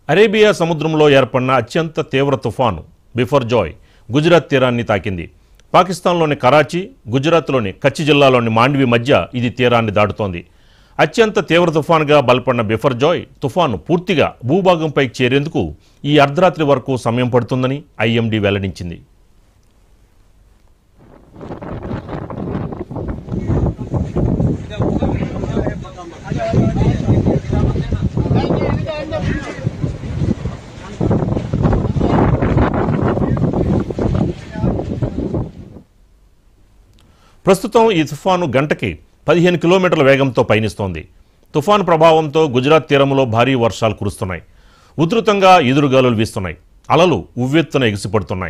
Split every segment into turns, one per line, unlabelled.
Arabia సముద్రంలో ఏర్పడిన అత్యంత తీవ్ర తుఫాను బిఫర్జాయ్ గుజరాత్ తీరాన్ని తాకింది పాకిస్తాన్లోని కరాచీ గుజరాత్లోని కచ్ జిల్లాలోని మాండ్వి మధ్య ఇది తీరాన్ని దాటుతోంది అత్యంత తీవ్ర తుఫానుగా బలపడిన బిఫర్జాయ్ తుఫాను పూర్తిగా భూభాగంపైకి చేరేందుకు ఈ అర్ధరాత్రి వరకు సమయం పడుతుందని ఐఎండీ వెల్లడించింది ప్రస్తుతం ఈ తుఫాను గంటకి పదిహేను కిలోమీటర్ల వేగంతో పయనిస్తోంది తుఫాను ప్రభావంతో గుజరాత్ తీరంలో భారీ వర్షాలు కురుస్తున్నాయి ఉధృతంగా ఎదురుగాలులు వీస్తున్నాయి అలలు ఉవ్వెత్తున ఎగిసిపడుతున్నాయి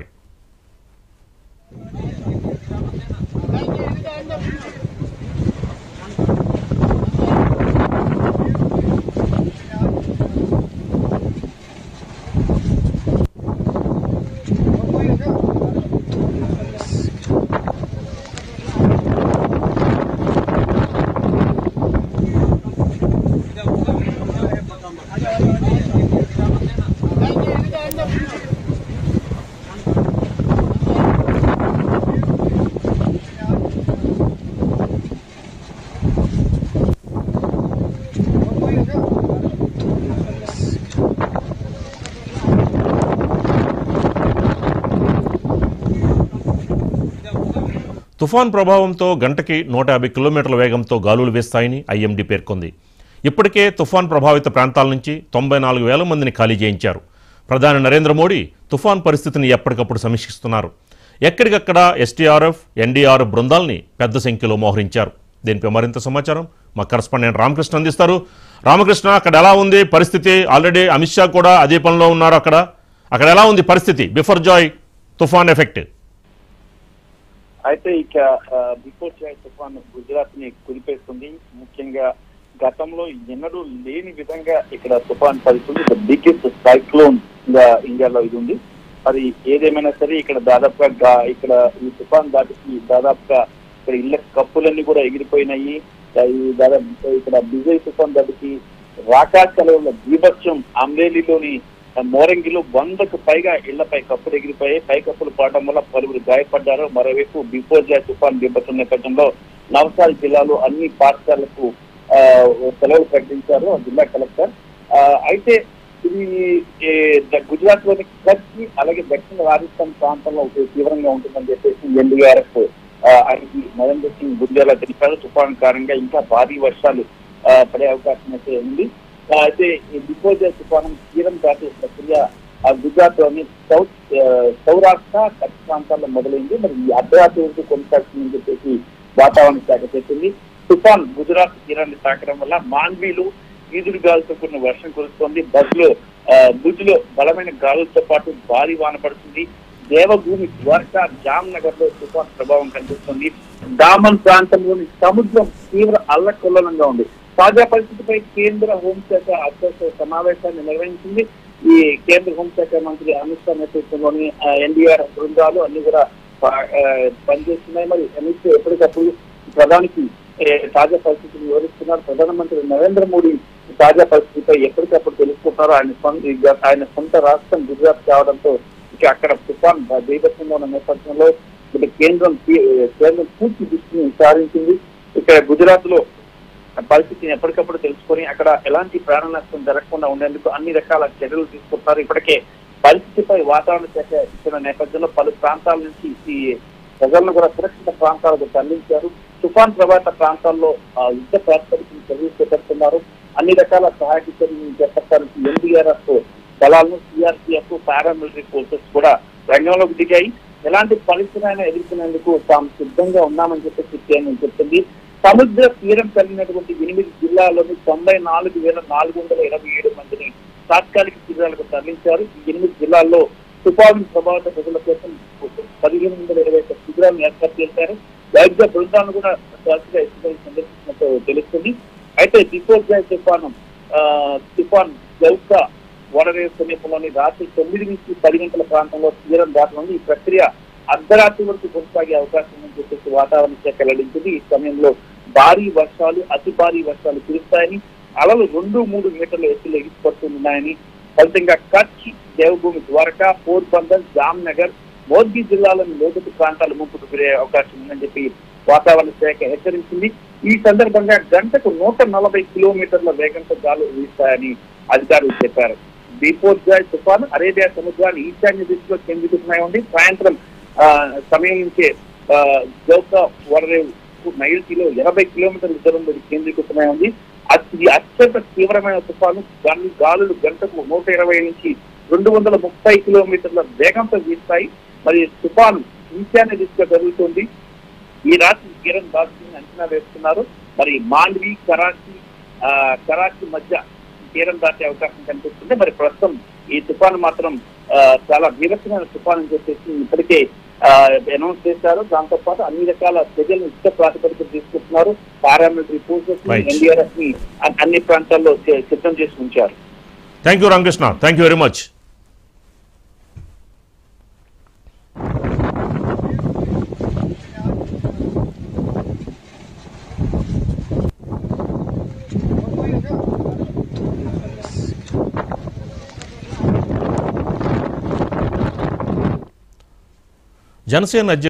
తుఫాన్ ప్రభావంతో గంటకి నూట యాభై కిలోమీటర్ల వేగంతో గాలులు వేస్తాయని ఐఎండీ పేర్కొంది ఇప్పటికే తుఫాన్ ప్రభావిత ప్రాంతాల నుంచి తొంభై నాలుగు వేల మందిని ఖాళీ చేయించారు ప్రధాని నరేంద్ర మోడీ తుఫాన్ పరిస్థితిని ఎప్పటికప్పుడు సమీక్షిస్తున్నారు ఎక్కడికక్కడ ఎస్టీఆర్ఎఫ్ ఎన్డీఆర్ఎఫ్ బృందాల్ని పెద్ద సంఖ్యలో మోహరించారు దీనిపై మరింత సమాచారం మా కరస్పాండెంట్ రామకృష్ణ అందిస్తారు రామకృష్ణ అక్కడ ఎలా ఉంది పరిస్థితి ఆల్రెడీ అమిత్ షా కూడా అదే పనిలో ఉన్నారు అక్కడ అక్కడ ఎలా ఉంది పరిస్థితి బిఫర్ జాయ్ తుఫాన్ ఎఫెక్ట్
అయితే ఇక బిఫోర్ చాయ్ తుఫాన్ గుజరాత్ ని కుదిపేస్తుంది ముఖ్యంగా గతంలో ఎన్నడూ లేని విధంగా ఇక్కడ తుఫాన్ పడుతుంది ద బిగ్గెస్ట్ సైక్లోన్ గా ఇండియాలో ఇది ఉంది అది ఏదేమైనా సరే ఇక్కడ దాదాపుగా గా- ఇక్కడ ఈ తుఫాన్ దాటికి దాదాపుగా ఇక్కడ ఇళ్ళ కప్పులన్నీ కూడా ఎగిరిపోయినాయి ఈ దాదాపు ఇక్కడ బిజయ్ తుఫాన్ దాటికి రాకాశలంలో బీభత్సం అమ్రేలీలోని మోరంగిలో వందకు పైగా ఇళ్లపై కప్పులు ఎగిరిపోయాయి పై కప్పులు పడడం వల్ల పలువురు గాయపడ్డారు మరోవైపు బిపోజా తుఫాన్ బీభత్సం నేపథ్యంలో నవసారి జిల్లాలో అన్ని పాఠశాలకు ఆ, సెలవులు ప్రకటించారు ఆ జిల్లా కలెక్టర్ ఆ, అయితే ఇది ఏ, ద- గుజరాత్ లోని కచ్ అలాగే దక్షిణ రాజస్థాన్ ప్రాంతంలో ఇది తీవ్రంగా ఉంటుందని చెప్పేసి ఎన్డీఆర్ఎఫ్ ఐజీ నరేంద్ర సింగ్ గుర్జాలా తెలిపారు తుఫాన్ కారణంగా ఇంకా భారీ వర్షాలు ఆ, పడే అవకాశం అయితే ఉంది ఆ, అయితే ఈ బిపోజా తుఫాను తీరం దాటే ప్రక్రియ ఆ గుజరాత్ లోని సౌత్ ఆ, సౌరాష్ట్ర కచ్ ప్రాంతాల్లో మొదలైంది మరి ఈ అర్ధరాత్రి వరకు కొనసాగుతుందని చెప్పేసి వాతావరణ శాఖ చెప్పింది తుఫాన్ గుజరాత్ తీరాన్ని తాకడం వల్ల మాండ్వీలు ఈదురు గాలులతో కూడిన వర్షం కురుస్తోంది బస్లో భుజ్లో బలమైన గాలులతో పాటు భారీ వాన పడుతుంది దేవభూమి ద్వారకా జామ్ నగర్ లో తుఫాన్ ప్రభావం కనిపిస్తుంది డామన్ ప్రాంతంలోని సముద్రం తీవ్ర అల్లకొల్లంగా ఉంది తాజా పరిస్థితిపై కేంద్ర హోంశాఖ అత్యవసర సమావేశాన్ని నిర్వహించింది ఈ కేంద్ర హోంశాఖ మంత్రి అమిత్ షా నేతృత్వంలోని ఎన్డీఆర్ బృందాలు అన్ని కూడా ప- ఆ, పనిచేస్తున్నాయి మరి అమిత్ షా ఎప్పటికప్పుడు ప్రధానికి ఏ, తాజా పరిస్థితిని వివరిస్తున్నారు ప్రధానమంత్రి నరేంద్ర మోడీ ఈ తాజా పరిస్థితిపై ఎప్పటికప్పుడు తెలుసుకుంటున్నారు ఆయన సొంత ఇక ఆయన సొంత రాష్ట్రం గుజరాత్ కావడంతో ఇక అక్కడ తుఫాన్ బీభత్సంగా ఉన్న నేపథ్యంలో ఇప్పుడు కేంద్రం తీ- కేంద్రం పూర్తి దృష్టిని సారించింది ఇక్కడ గుజరాత్ లో పరిస్థితిని ఎప్పటికప్పుడు తెలుసుకొని అక్కడ ఎలాంటి ప్రాణ నష్టం జరగకుండా ఉండేందుకు అన్ని రకాల చర్యలు తీసుకుంటున్నారు ఇప్పటికే పరిస్థితిపై వాతావరణ శాఖ ఇచ్చిన నేపథ్యంలో పలు ప్రాంతాల నుంచి ఈ ప్రజలను కూడా సురక్షిత ప్రాంతాలకు తరలించారు తుఫాన్ ప్రభావిత ప్రాంతాల్లో ఆ, యుద్ధ ప్రాతిపదికన చర్యలు చేపడుతున్నారు అన్ని రకాల సహాయక చర్యలు చేపట్టడానికి ఎన్డీఆర్ఎఫ్ దళాలను సిఆర్పిఎఫ్ పారామిలిటరీ ఫోర్సెస్ కూడా రంగంలోకి దిగాయి ఎలాంటి పరిస్థితులైనా ఎదుర్కొనేందుకు తాము సిద్ధంగా ఉన్నామని చెప్పేసి కేంద్రం చెప్తుంది సముద్ర తీరం కలిగినటువంటి ఎనిమిది జిల్లాల్లోని తొంభై నాలుగు వేల నాలుగు వందల ఇరవై ఏడు మందిని తాత్కాలిక శిబిరాలకు తరలించారు ఈ ఎనిమిది జిల్లాల్లో తుఫాను ప్రభావిత ప్రజల కోసం పదిహేను వందల ఇరవై ఒక్క శిబిరాలను ఏర్పాటు చేశారు వైద్య బృందాలను కూడా తరచుగా ఇసుకలు సందర్శించినట్టు తెలుస్తుంది అయితే బిఫోర్ జాయ్ తుఫాను ఆ, తుఫాన్ జౌకా ఓడరేవు సమీపంలోని రాత్రి తొమ్మిది నుంచి పది గంటల ప్రాంతంలో తీరం దాటనుంది ఈ ప్రక్రియ అర్ధరాత్రి వరకు కొనసాగే అవకాశం ఉందని చెప్పేసి వాతావరణ శాఖ వెల్లడించింది ఈ సమయంలో భారీ వర్షాలు అతి భారీ వర్షాలు కురుస్తాయని అలలు రెండు మూడు మీటర్ల ఎత్తులు ఎగిసిపడుతున్నాయని ఫలితంగా కచ్ దేవభూమి ద్వారకా పోర్బందర్ జామ్నగర్ మోద్గి జిల్లాలోని లోతట్టు ప్రాంతాలు ముంపుకు గురే అవకాశం ఉందని చెప్పి వాతావరణ శాఖ హెచ్చరించింది ఈ సందర్భంగా గంటకు నూట నలభై కిలోమీటర్ల వేగంతో గాలులు వీస్తాయని అధికారులు చెప్పారు దీపోద్గాయ్ తుఫాను అరేబియా సముద్రాన్ని ఈశాన్య దిశలో కేంద్రీకృతమై ఉంది సాయంత్రం ఆ, సమయం నుంచే ఆ, జౌకా వరరేవు నైరుతిలో ఎనభై కిలోమీటర్ల దూరంలో ఇది కేంద్రీకృతమై ఉంది అతి- ఇది అత్యంత తీవ్రమైన తుఫాను గాలి గాలులు గంటకు నూట ఇరవై నుంచి రెండు వందల ముప్పై కిలోమీటర్ల వేగంతో వీస్తాయి మరి తుఫాను ఈశాన్య దిశగా జరుగుతుంది ఈ రాత్రి తీరం దాల్చిందని అంచనా వేస్తున్నారు మరి మాండ్వి కరాచీ ఆ, కరాచీ మధ్య తీరం దాటే అవకాశం కనిపిస్తుంది మరి ప్రస్తుతం ఈ తుఫాను మాత్రం ఆ, చాలా బీభత్సమైన తుఫాను అని చెప్పేసి ఇప్పటికే అనౌన్స్ చేశారు దాంతో పాటు అన్ని రకాల చర్యలను యుద్ధ ప్రాతిపదికన తీసుకుంటున్నారు పారామిలిటరీ ఫోర్సెస్
Right.
ఎన్డీఆర్ఎఫ్ ని అ- అన్ని ప్రాంతాల్లో సి- సిద్ధం చేసి ఉంచారు
thank you Ramakrishna thank you very much Janasena అధ్యక్షుడు